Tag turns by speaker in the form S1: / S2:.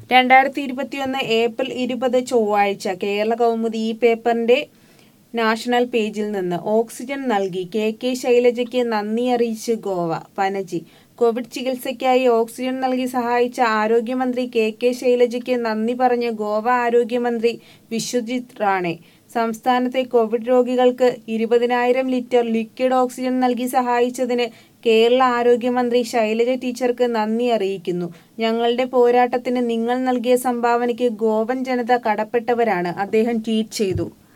S1: രണ്ടായിരത്തി ഇരുപത്തിയൊന്ന് ഏപ്രിൽ ഇരുപത് ചൊവ്വാഴ്ച കേരള കൗമുദി ഈ പേപ്പറിന്റെ നാഷണൽ പേജിൽ നിന്ന് ഓക്സിജൻ നൽകി കെ കെ ശൈലജയ്ക്ക് നന്ദി അറിയിച്ച് ഗോവ പനജി കോവിഡ് ചികിത്സയ്ക്കായി ഓക്സിജൻ നൽകി സഹായിച്ച ആരോഗ്യമന്ത്രി കെ കെ ശൈലജയ്ക്ക് നന്ദി പറഞ്ഞ് ഗോവ ആരോഗ്യമന്ത്രി വിശ്വജിത് റാണെ സംസ്ഥാനത്തെ കോവിഡ് രോഗികൾക്ക് ഇരുപതിനായിരം ലിറ്റർ ലിക്വിഡ് ഓക്സിജൻ നൽകി സഹായിച്ചതിന് കേരള ആരോഗ്യമന്ത്രി ശൈലജ ടീച്ചർക്ക് നന്ദി അറിയിക്കുന്നു ഞങ്ങളുടെ പോരാട്ടത്തിന് നിങ്ങൾ നൽകിയ സംഭാവനയ്ക്ക് ഗോവൻ ജനത കടപ്പെട്ടവരാണ് അദ്ദേഹം ട്വീറ്റ് ചെയ്തു